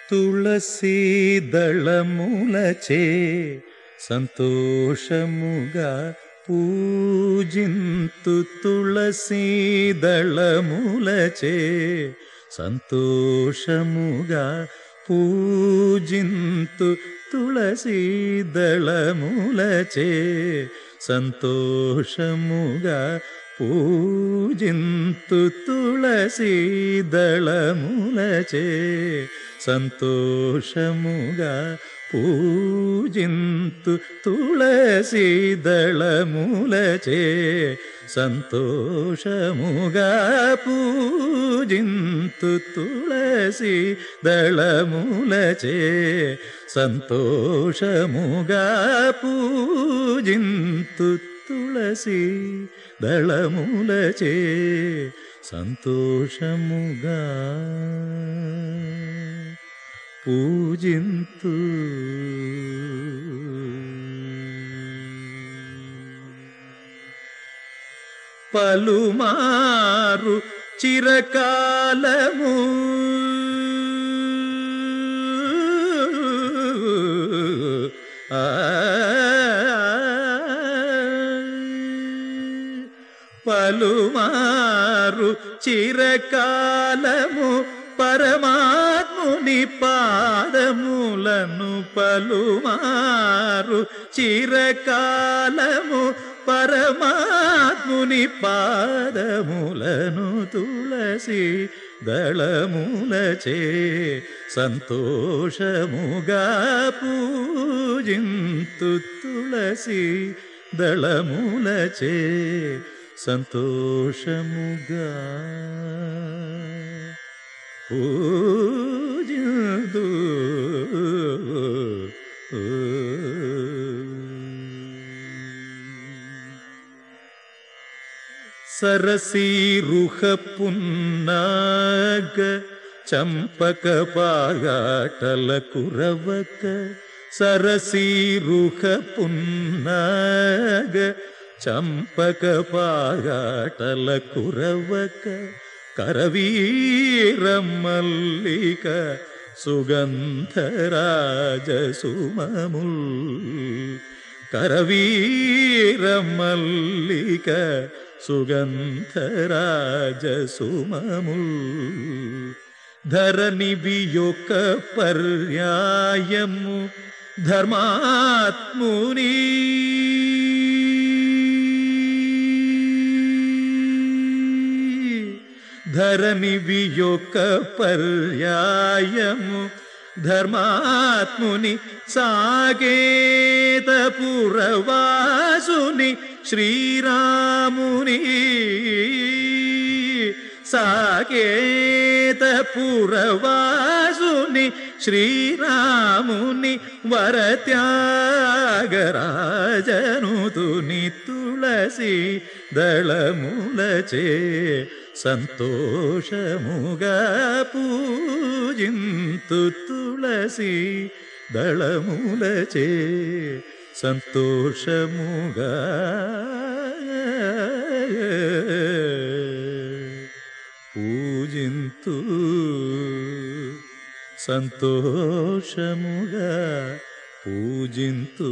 తులసీ దళములచే సంతోషముగా పూజింతు తులసీ దళములచే సంతోషముగా పూజింతు తులసీ దళములచే సంతోషముగా పూజింతు తులసీ దళములచే సంతోషముగా పూజింతు తులసీ దళములచే సంతోషముగా పూజింతు తులసీ దళములచే సంతోషముగా పూజింతు తులసీ దళములచే సంతోషముగా పూజింతు పలుమారు చిరకాలము ఆ పలుమారు చిరకాలము పరమాత్ముని పాదములను పలుమారు చిరకాలము పరమాత్ముని పాదములను తులసి దళములచే సంతోషముగా పూజింతు తులసి దళములచే సంతోషముగా పూజిందు సరసీరుహ పున్నాగ చంపక పాగాటల కురవక సరసీరుహ పున్నాగ చంపక పాగాటల కురవక కరవీర మల్లిక సుగంధరాజ సుమముల్ కరవీర మల్లిక సుగంధరాజ సుమముల్ ధరణి యొక్క పర్యాయము ధర్మాత్ముని ధరణి యొక్క పర్యాయము ధర్మాత్ముని సాగేత పురవాసుని శ్రీరాముని సాకేత పురవాసుని శ్రీరాముని వరత్యాగరాజనుతుని తులసి దళములచే సంతోషముగా పూజింతు తులసి దళములచే సంతోషముగా పూజింతు సంతోషముగా పూజింతు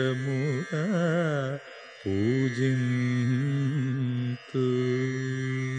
సంతోషముగా పూజింతు